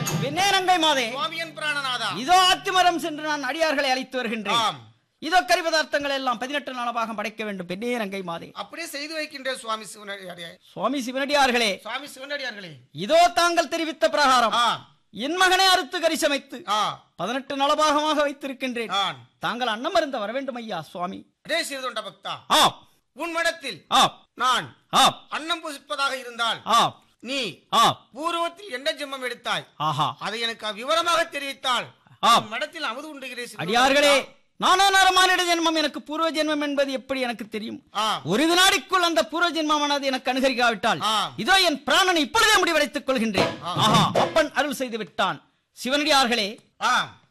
விண்ணேரங்கை மாதே சுவாமியன் பிராணநாதா இதோ ஆத்திமரம் சென்று நான் அடியார்களை அழைத்து வருகின்றேன் ஆம் இதோ கறி பதார்த்தங்கள் எல்லாம் பதினெட்டு நாளாக படைக்க வேண்டும் பெண்ணேரங்கை மாதே அப்படியே செய்து வைக்கின்றேன் சுவாமி சிவனடியாரே சுவாமி சிவனடியார்களே சுவாமி சிவனடியார்களே இதோ தாங்கள் தெரிவித்த பிரகாரம் ஆ என் மகனை அறுத்து கறி சமைத்து ஆ பதினெட்டு நலபாகமாக வைத்திருக்கின்றேன் ஆன் தாங்கள் அன்னம் அருந்த வர வேண்டும் ஐயா சுவாமி அதே சிறுதொண்ட பக்தா ஆ உன் மடத்தில் ஆ நான் ஆ அன்னம் புசிப்பதாக இருந்தால் ஆ நீ ஆ பூர்வத்தில் என்ன ஜென்மம் எடுத்தாய் ஆஹா அதை எனக்கு விவரமாக தெரிவித்தால் ஆம். உன் மடத்தில் அமுது உண்டுகிறேன் சிறுதொண்ட அடியார்களே பக்தா. நானோ நரமானிட ஜென்மம் எனக்கு பூர்வ ஜென்மம் என்பது எப்படி எனக்கு தெரியும் ஆம் ஒரு வினாடிக்குள் அந்த பூர்வ ஜென்மமானது எனக்கு அனுகரிக்காவிட்டால் ஆம். இதோ என் பிராணனை இப்பொழுதே முடிவடைத்துக் கொள்கின்றேன் ஆம். ஆஹா அப்பன் அருள் செய்து விட்டான் சிவனடியார்களே ஆம்